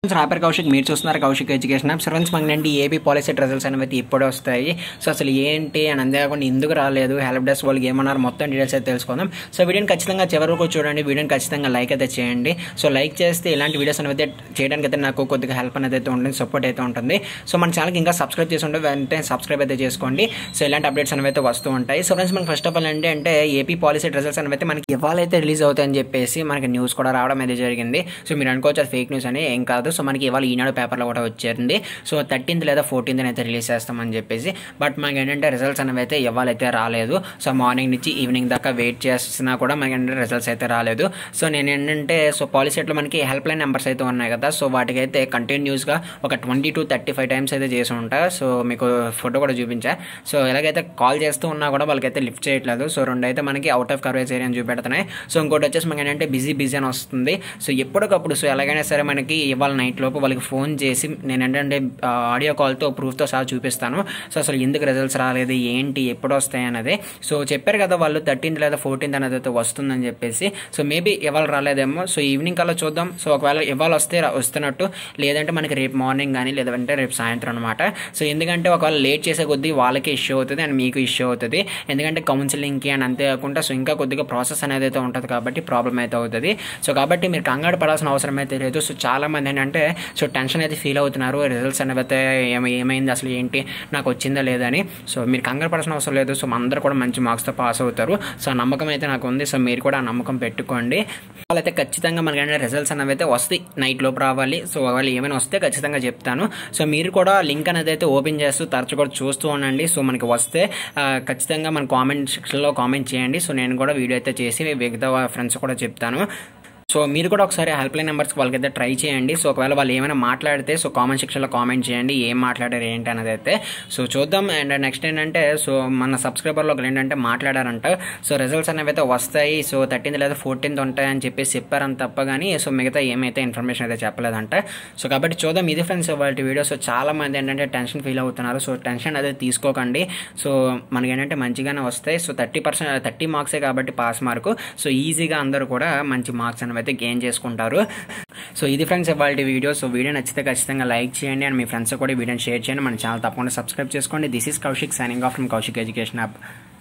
rapper Kaushik మీరు చూస్తున్నారు Kaushik education app సర్వెన్స్ మంగండి ఏపీ పాలసీ రిజల్ట్స్ అనేవి ఇప్పుడే వస్తాయి సో అసలు ఏంటి అని అంతేకాకుండా ఎందుకు రాలేదు హెల్ప్ డెస్క్ వాళ్ళకి ఏమన్నారు మొత్తం డీటెయిల్స్ అయితే తెలుసుకుందాం సో వీడియోని ఖచ్చితంగా చివరి వరకు చూడండి వీడియోని ఖచ్చితంగా లైక్ అయితే చేయండి సో లైక్ చేస్తే ఇలాంటి వీడియోస్ అనేవి అయితే చేయడానికి అయితే నాకు కొద్దిగా హెల్ప్ అనేది అయితే ఉంటుంది సపోర్ట్ అయితే ఉంటుంది సో మన ఛానల్కి ఇంకా సబ్స్క్రైబ్ చేసి ఉంటే వెంటనే సబ్స్క్రైబ్ అయితే చేసుకోండి సో ఇలాంటి అప్డేట్స్ అనేవి అయితే వస్తూ ఉంటాయి సో ఫ్రెండ్స్ మనకి ఫస్ట్ ఆఫ్ ఆల్ ఏంటి అంటే ఏపీ పాలసీ రిజల్ట్స్ అనేవి అయితే మనకి ఇవాళ అయితే రిలీజ్ అవుతాయని చెప్పేసి మనకి న్యూస్ కూడా రావడం అయితే జరిగింది సో మీరు అనుకోవచ్చు అది ఫేక్ న్యూస్ అని ఏం కాదు సో మనకి ఇవాళ ఈనాడు పేపర్లో కూడా వచ్చేసింది సో థర్టీన్త్ లేదా ఫోర్టీన్త్ అయితే రిలీజ్ చేస్తామని చెప్పేసి బట్ మనకి ఏంటంటే రిజల్ట్స్ అనేవి అయితే ఇవాళ అయితే రాలేదు సో మార్నింగ్ నుంచి ఈవినింగ్ దాకా వెయిట్ చేసినా కూడా మనకి ఏంటంటే రిజల్ట్స్ అయితే రాలేదు సో నేను ఏంటంటే సో పాలసీలో మనకి హెల్ప్ లైన్ నెంబర్స్ అయితే ఉన్నాయి కదా సో వాటికైతే కంటిన్యూస్గా ఒక twenty to thirty five times అయితే చేసి ఉంటా సో మీకు ఫోటో కూడా చూపించా సో ఎలాగైతే కాల్ చేస్తూ ఉన్నా కూడా వాళ్ళకైతే లిఫ్ట్ చేయట్లేదు సో రెండు అయితే మనకి అవుట్ ఆఫ్ కవరేజ్ ఏరియా అని చూపెడుతున్నాయి సో ఇంకోటి వచ్చేసి మనకి ఏంటంటే బిజీ బిజీ అని వస్తుంది సో ఎప్పటికప్పుడు సో ఎలాగైనా సరే మనకి ఇవాళ నైట్ లోపు వాళ్ళకి ఫోన్ చేసి నేను ఏంటంటే ఆడియో కాల్తో ప్రూఫ్తో సహా చూపిస్తాను సో అసలు ఎందుకు రిజల్ట్స్ రాలేదు ఏంటి ఎప్పుడు వస్తాయి అనేది సో చెప్పారు కదా వాళ్ళు థర్టీన్త్ లేదా ఫోర్టీన్త్ అనేది అయితే వస్తుందని చెప్పేసి సో మేబీ ఇవాళ రాలేదేమో సో ఈవినింగ్ కల్లా చూద్దాం సో ఒకవేళ ఇవాళ వస్తే రా- వస్తున్నట్టు లేదంటే మనకి రేపు మార్నింగ్ కానీ లేదంటే రేపు సాయంత్రం అనమాట సో ఎందుకంటే ఒకవేళ లేట్ చేసే కొద్దీ వాళ్ళకి ఇష్యూ అవుతుంది అండ్ మీకు ఇష్యూ అవుతుంది ఎందుకంటే కౌన్సిలింగ్కి అండ్ అంతేకాకుండా సో ఇంకా కొద్దిగా ప్రాసెస్ అనేది అయితే ఉంటుంది కాబట్టి ప్రాబ్లం అయితే అవుతుంది సో కాబట్టి మీరు కంగారు పడాల్సిన అవసరం అయితే లేదు సో చాలా మంది ఏంటంటే సో టెన్షన్ అయితే ఫీల్ అవుతున్నారు రిజల్ట్స్ అనేవి అయితే ఏమ- ఏమైంది అసలు ఏంటి నాకు వచ్చిందా లేదని సో మీరు కంగారు పడాల్సిన అవసరం లేదు సో అందరూ కూడా మంచి మార్క్స్తో పాస్ అవుతారు సో ఆ నమ్మకం అయితే నాకు ఉంది సో మీరు కూడా ఆ నమ్మకం పెట్టుకోండి వాళ్ళైతే ఖచ్చితంగా మనకి రిజల్ట్స్ అనేవి అయితే వస్తాయి నైట్ లోపు రావాలి సో వాళ్ళు ఏమైనా వస్తే ఖచ్చితంగా చెప్తాను సో మీరు కూడా లింక్ అనేది అయితే ఓపెన్ చేస్తూ తరచు కూడా చూస్తూ ఉండండి సో మనకి వస్తే ఆ, ఖచ్చితంగా మన కామెంట్ సెక్షన్లో కామెంట్ చేయండి సో నేను కూడా వీడియో అయితే చేసి మిగతా ఫ్రెండ్స్ కూడా చెప్తాను సో మీరు కూడా ఒకసారి హెల్ప్ లైన్ నెంబర్స్ వాళ్ళకైతే ట్రై చేయండి సో ఒకవేళ వాళ్ళు ఏమైనా మాట్లాడితే సో కామెంట్ సెక్షన్లో కామెంట్ చేయండి ఏం మాట్లాడారు ఏంటి అనేది అయితే సో చూద్దాం అండ్ నెక్స్ట్ ఏంటంటే సో మన సబ్స్క్రైబర్లో ఒకరు ఏంటంటే మాట్లాడారంట సో రిజల్ట్స్ అనేవి అయితే వస్తాయి సో థర్టీన్త్ లేదా ఫోర్టీన్త్ ఉంటాయని చెప్పేసి చెప్పారని తప్ప కానీ సో మిగతా ఏమైతే ఇన్ఫర్మేషన్ అయితే చెప్పలేదంట సో కాబట్టి చూద్దాం ఇది ఫ్రెండ్స్ వాళ్ళ వీడియో సో చాలా మంది ఏంటంటే టెన్షన్ ఫీల్ అవుతున్నారు సో టెన్షన్ అదే తీసుకోకండి సో మనకి ఏంటంటే మంచిగానే వస్తాయి సో థర్టీ పర్సెంట్ థర్టీ మార్క్సే కాబట్టి పాస్ మార్కు సో ఈజీగా అందరూ కూడా మంచి మార్క్స్ అనేవి అయితే గెయిన్ చేసుకుంటారు సో ఇది ఫ్రెండ్స్ ఇవాళ వీడియో సో వీడియో నచ్చితే ఖచ్చితంగా లైక్ చేయండి అండ్ మీ ఫ్రెండ్స్ కూడా ఈ వీడియోని షేర్ చేయండి మన ఛానల్ తప్పకుండా సబ్స్క్రైబ్ చేసుకోండి this is Kaushik signing off from Kaushik education app